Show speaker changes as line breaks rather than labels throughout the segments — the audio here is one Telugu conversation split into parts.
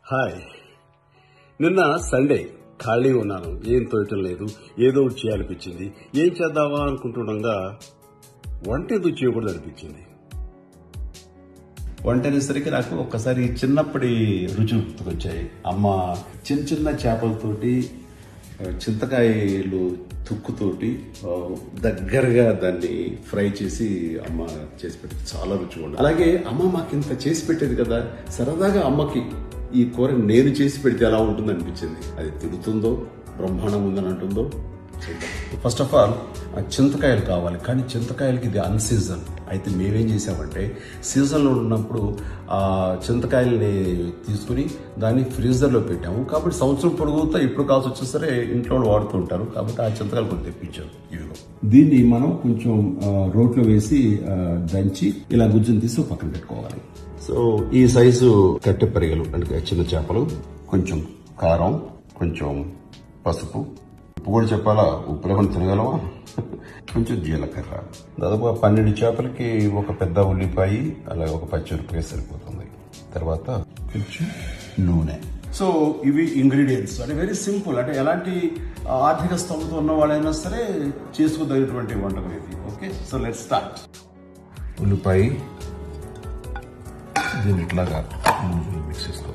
హాయ్ నిన్న సండే ఖాళీ ఉన్నాను ఏం తోయటం లేదు ఏదో ఒకటి చేయాలనిపించింది ఏం చేద్దామా అనుకుంటుండగా వంట ఎందుకు చేయకూడదు అనిపించింది వంట అనేసరికి నాకు ఒక్కసారి చిన్నప్పటి రుచులు గుర్తుకొచ్చాయి అమ్మ చిన్న చిన్న చేపలతోటి ఆ, చింతకాయలు తుక్కుతోటి ఆ, దగ్గరగా దాన్ని ఫ్రై చేసి అమ్మ చేసి పెట్టేది చాలా రుచిగా ఉండేది అలాగే అమ్మ మాకు ఇంత చేసి పెట్టేది కదా సరదాగా అమ్మకి ఈ కూర నేను చేసి పెడితే ఎలా ఉంటుంది అనిపించింది అది తిడుతుందో బ్రహ్మాండం ఉందని అంటుందో ఫస్ట్ ఆఫ్ ఆల్ చింతకాయలు కావాలి కానీ చింతకాయలకి ఇది అన్ సీజన్ అయితే మేమేం చేసామంటే సీజన్లో ఉన్నప్పుడు ఆ చింతకాయల్ని తీసుకుని దాన్ని ఫ్రీజర్లో పెట్టాము కాబట్టి సంవత్సరం పొడుగుతా ఇప్పుడు కావాల్సి వచ్చినా సరే ఇంట్లో వాళ్ళు వాడుతూ ఉంటారు కాబట్టి ఆ చింతకాయలు కొంచెం తెప్పించారు ఇవిగో దీన్ని మనం కొంచెం ఆ, రోట్లో వేసి ఆ, దంచి ఇలా గుజ్జుని తీసి ఒక పక్కన పెట్టుకోవాలి సో ఈ సైజు కట్టె పరిగెలు అంటే చిన్న చేపలు కొంచెం కారం కొంచెం పసుపు ఉప్పు కూడా చెప్పాలా ఉప్పు లేకుండా తినగలవా కొంచెం జీలకర్ర దాదాపు పన్నెండు చేపలకి ఒక పెద్ద ఉల్లిపాయ అలాగే ఒక పచ్చిమిరపకాయ సరిపోతుంది తర్వాత కొంచెం నూనె సో ఇవి ఇంగ్రీడియంట్స్ అంటే వెరీ సింపుల్ అంటే ఎలాంటి ఆర్థిక స్తోమత ఉన్న వాళ్ళైనా సరే చేసుకోదగినటువంటి వంటకం ఇది ఓకే సో లెట్ స్టార్ట్ ఉల్లిపాయ దీన్ని ఇట్లాగా మిక్స్ చేసుకోవాలి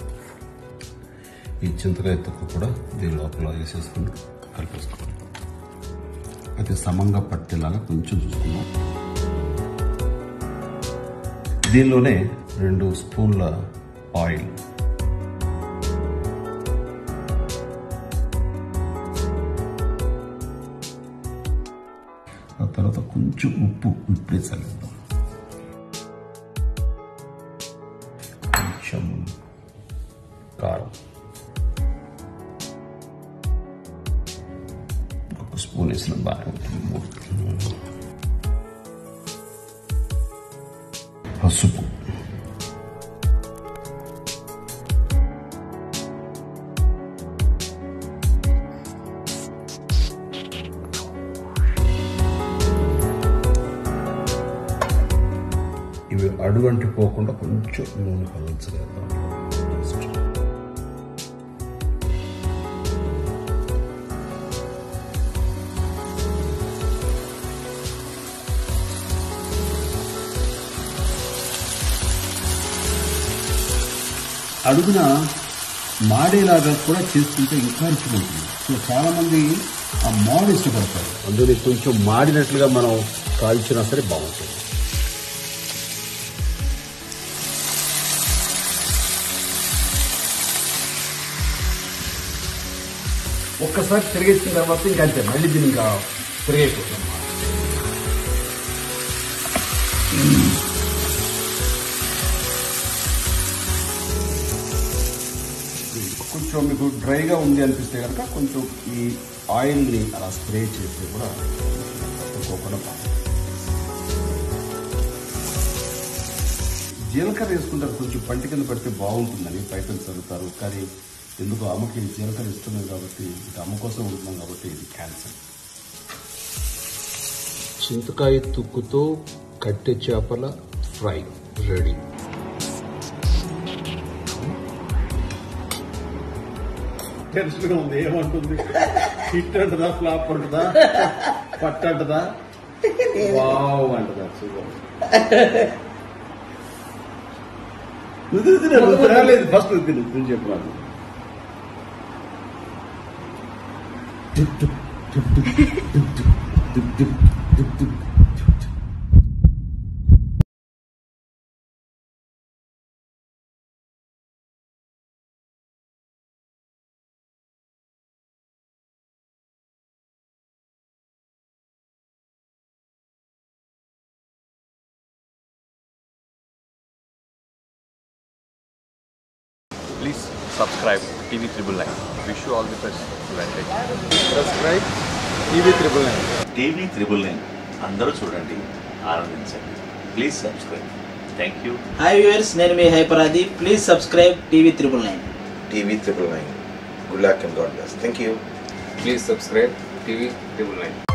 ఈ చింతకాయ తొక్కు కూడా దీని లోపల వేసేసుకుని కలిపేసుకోవాలి అయితే సమంగా పట్టేలాగా కొంచెం చూసుకుందాం దీనిలోనే రెండు స్పూన్ల ఆయిల్ ఆ తర్వాత కొంచెం ఉప్పు ఇప్పుడే చల్లిద్దాం కొంచెం కారం ఒక స్పూన్ వేసిన బాగా ఉంటుంది పసుపు ఇవి అడుగంటి పోకుండా కొంచెం నూనె కలల్చగలుగుతాం అడుగున మాడేలాగా కూడా చేసుకుంటే ఇంకా రుచిగా ఉంటుంది సో చాలా మంది ఆ మాడు ఇష్టపడతారు అందులో కొంచెం మాడినట్లుగా మనం కాల్చినా సరే బాగుంటుంది ఒక్కసారి తిరిగేసిన తర్వాత ఇంకా అంతే మళ్ళీ దీన్ని ఇంకా తిరిగైపోతుంది కొంచెం మీకు డ్రైగా ఉంది అనిపిస్తే కనుక కొంచెం ఈ ఆయిల్ని అలా స్ప్రే చేస్తే కూడా తట్టుకోకుండా బాగుంటుంది. జీలకర్ర వేసుకుంటారు కొంచెం పంటి కింద పడితే బాగుంటుందని బయట చదువుతారు కానీ ఎందుకు అమ్మకి జీలకర్ర ఇస్తున్నది కాబట్టి ఇది అమ్మ కోసం ఉంటున్నాం కాబట్టి ఇది క్యాన్సర్ చింతకాయ తుక్కుతో కట్టె చేపల ఫ్రై రెడీ టెన్షన్ ఉంది ఏమంటుంది హిట్ అంటదా ఫ్లాప్ అంటదా పట్టు అంటదా వావ్ అంటదా సూపర్ నువ్వు తిను, నువ్వు తినలేదు ఫస్ట్ నువ్వు తిను నువ్వు చెప్పు నాకు tip tip tip tip tip tip tip tip tip tip.
Please subscribe TV Triple Nine. Wish you all the best. Advantage.
Subscribe TV triple nine
TV triple nine అందరూ చూడండి ఆనందించండి please subscribe thank you
hi viewers నేను మీ హైపరాది please subscribe TV triple nine
TV triple nine. Good luck and God bless. Thank you.
Please subscribe TV triple nine